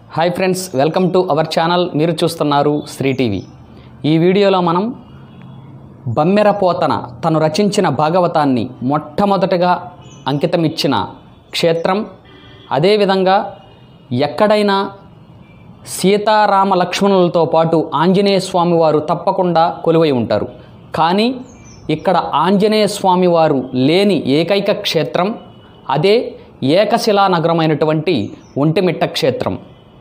hi friends welcome to our channel మీరు చూస్తున్నారు Shri TV ఈ వీడియోలో మనం బమ్మెర పోతన తను రచించిన భాగవతాన్ని మొట్టమొదటగా అంకితమిచ్చిన క్షేత్రం అదేవిధంగా ఎక్కడైనా సీతారామ లక్ష్మణులతో పాటు ఆంజనేయ స్వామి వారు తప్పకుండా కొలువై ఉంటారు కానీ ఇక్కడ ఆంజనేయ స్వామి వారు లేని ఏకైక క్షేత్రం అదే ఏకశిలా నగరమైనటువంటి ఒంటిమిట్ట క్షేత్రం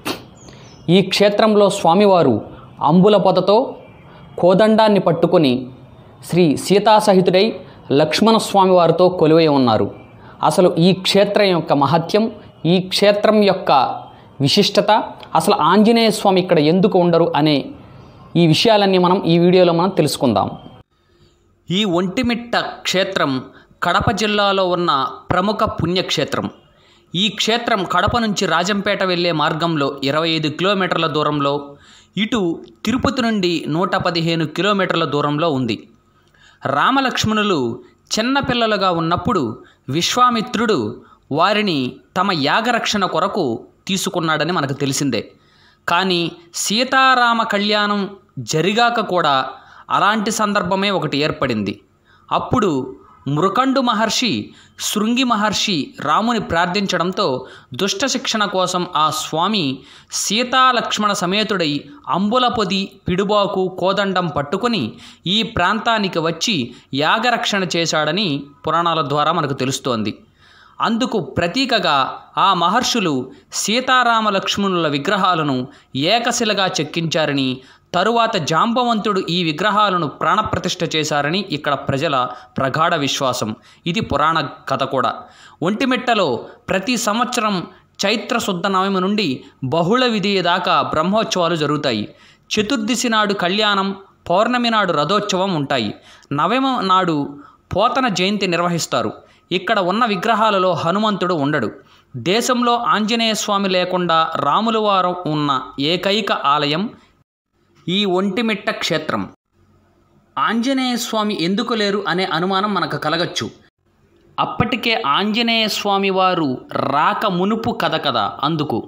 ఈ క్షేత్రంలో స్వామివారు అంబుల పొదతో కోదండాన్ని పట్టుకొని శ్రీ సీతాసహితుడై లక్ష్మణ స్వామివారితో కొలువై ఉన్నారు అసలు ఈ క్షేత్రం యొక్క మహత్యం ఈ క్షేత్రం యొక్క విశిష్టత అసలు ఆంజనేయ స్వామి ఇక్కడ ఎందుకు ఉండరు అనే ఈ విషయాలన్నీ మనం ఈ వీడియోలో మనం తెలుసుకుందాం ఈ ఒంటిమిట్ట క్షేత్రం కడప జిల్లాలో ఉన్న ప్రముఖ పుణ్యక్షేత్రం ఈ క్షేత్రం కడప నుంచి రాజంపేట వెళ్ళే మార్గంలో ఇరవై ఐదు కిలోమీటర్ల దూరంలో ఇటు తిరుపతి నుండి నూట పదిహేను కిలోమీటర్ల దూరంలో ఉంది రామలక్ష్మణులు చిన్నపిల్లలుగా ఉన్నప్పుడు విశ్వామిత్రుడు వారిని తమ యాగరక్షణ కొరకు తీసుకున్నాడని మనకు తెలిసిందే కానీ సీతారామ కళ్యాణం జరిగాక కూడా అలాంటి సందర్భమే ఒకటి ఏర్పడింది అప్పుడు మృకండు మహర్షి శృంగి మహర్షి రాముని ప్రార్థించడంతో దుష్ట శిక్షణ కోసం ఆ స్వామి సీతాలక్ష్మణ సమేతుడై అంబుల పొది పిడుబాకు కోదండం పట్టుకొని ఈ ప్రాంతానికి వచ్చి యాగరక్షణ చేశాడని పురాణాల ద్వారా మనకు తెలుస్తోంది అందుకు ప్రతీకగా ఆ మహర్షులు సీతారామ లక్ష్మణుల విగ్రహాలను ఏకశిలగా చెక్కించారని తరువాత జాంబవంతుడు ఈ విగ్రహాలను ప్రాణప్రతిష్ఠ చేశారని ఇక్కడ ప్రజల ప్రగాఢ విశ్వాసం ఇది పురాణ కథ కూడా ఒంటిమిట్టలో ప్రతి సంవత్సరం చైత్ర శుద్ధ నవమి నుండి బహుళ విధియ దాకా బ్రహ్మోత్సవాలు జరుగుతాయి చతుర్దశి నాడు కళ్యాణం పౌర్ణమి నాడు రథోత్సవం ఉంటాయి నవమ నాడు పోతన జయంతి నిర్వహిస్తారు ఇక్కడ ఉన్న విగ్రహాలలో హనుమంతుడు ఉండడు దేశంలో ఆంజనేయ స్వామి లేకుండా రాముల వారం ఉన్న ఏకైక ఆలయం ఈ ఒంటిమిట్ట క్షేత్రం ఆంజనేయ స్వామి ఎందుకు లేరు అనే అనుమానం మనకు కలగచ్చు అప్పటికే ఆంజనేయ స్వామి వారు రాక మునుపు కథ కదా అందుకు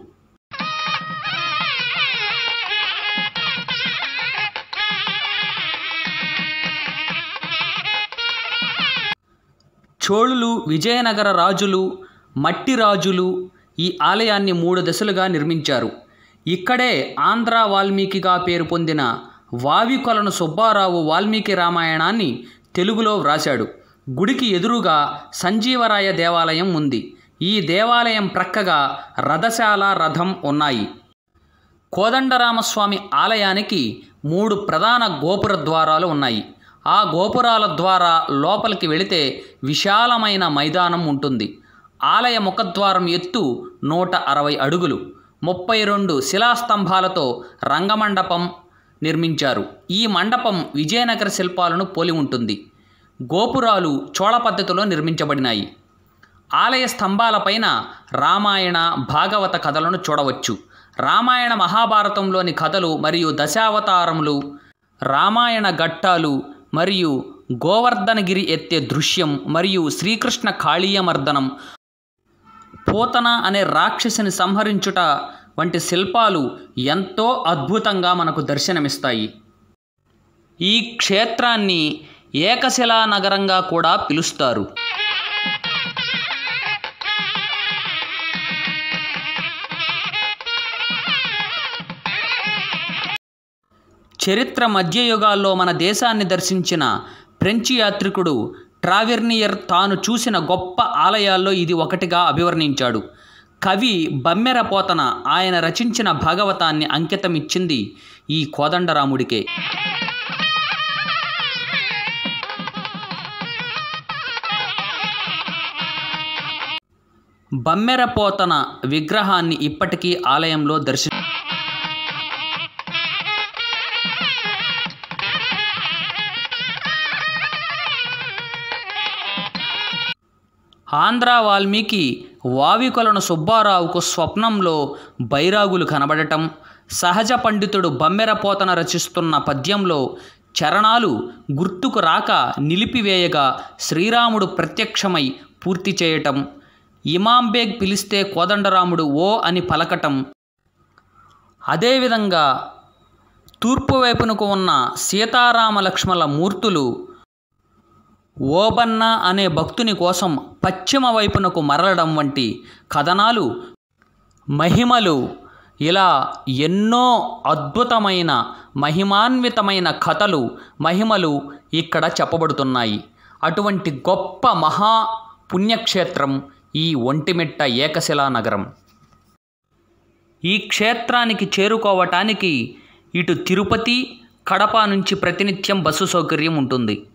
చోళులు విజయనగర రాజులు మట్టి రాజులు ఈ ఆలయాన్ని మూడు దశలుగా నిర్మించారు ఇక్కడే ఆంధ్ర వాల్మీకిగా పేరు పొందిన వావికొలను సుబ్బారావు వాల్మీకి రామాయణాన్ని తెలుగులో వ్రాశాడు గుడికి ఎదురుగా సంజీవరాయ దేవాలయం ఉంది ఈ దేవాలయం ప్రక్కగా రథశాల రథం ఉన్నాయి కోదండరామస్వామి ఆలయానికి మూడు ప్రధాన గోపుర ద్వారాలు ఉన్నాయి ఆ గోపురాల ద్వారా లోపలికి వెళితే విశాలమైన మైదానం ఉంటుంది ఆలయ ముఖద్వారం ఎత్తు నూట అరవై అడుగులు ముప్పై రెండు శిలాస్తంభాలతో రంగమండపం నిర్మించారు ఈ మండపం విజయనగర శిల్పాలను పోలి ఉంటుంది గోపురాలు చోళ పద్ధతిలో నిర్మించబడినాయి ఆలయ స్తంభాలపైన రామాయణ భాగవత కథలను చూడవచ్చు రామాయణ మహాభారతంలోని కథలు మరియు దశావతారములు రామాయణ ఘట్టాలు మరియు గోవర్ధనగిరి ఎత్తే దృశ్యం మరియు శ్రీకృష్ణ కాళీయమర్దనం పూతన అనే రాక్షసిని సంహరించుట వంటి శిల్పాలు ఎంతో అద్భుతంగా మనకు దర్శనమిస్తాయి ఈ క్షేత్రాన్ని ఏకశిలా నగరంగా కూడా పిలుస్తారు చరిత్ర మధ్యయుగాల్లో మన దేశాన్ని దర్శించిన ఫ్రెంచి యాత్రికుడు ట్రావెర్నియర్ తాను చూసిన గొప్ప ఆలయాల్లో ఇది ఒకటిగా అభివర్ణించాడు కవి బమ్మెర పోతన ఆయన రచించిన భాగవతాన్ని అంకితమిచ్చింది ఈ కోదండరాముడికే బమ్మెర పోతన విగ్రహాన్ని ఇప్పటికీ ఆలయంలో దర్శి ఆంధ్ర వాల్మీకి వావికొలను సుబ్బారావుకు స్వప్నంలో బైరాగులు కనబడటం సహజ పండితుడు బమ్మెర పోతన రచిస్తున్న పద్యంలో చరణాలు గుర్తుకు రాక నిలిపివేయగా శ్రీరాముడు ప్రత్యక్షమై పూర్తి చేయటం ఇమాంబేగ్ పిలిస్తే కోదండరాముడు ఓ అని పలకటం అదేవిధంగా తూర్పు వైపునకు ఉన్న సీతారామ లక్ష్మణుల మూర్తులు ఓబన్న అనే భక్తుని కోసం పశ్చిమ వైపునకు మరలడం వంటి కథనాలు మహిమలు ఇలా ఎన్నో అద్భుతమైన మహిమాన్వితమైన కథలు మహిమలు ఇక్కడ చెప్పబడుతున్నాయి అటువంటి గొప్ప మహా పుణ్యక్షేత్రం ఈ ఒంటిమిట్ట ఏకశిలా నగరం ఈ క్షేత్రానికి చేరుకోవటానికి ఇటు తిరుపతి కడప నుంచి ప్రతినిత్యం బస్సు సౌకర్యం ఉంటుంది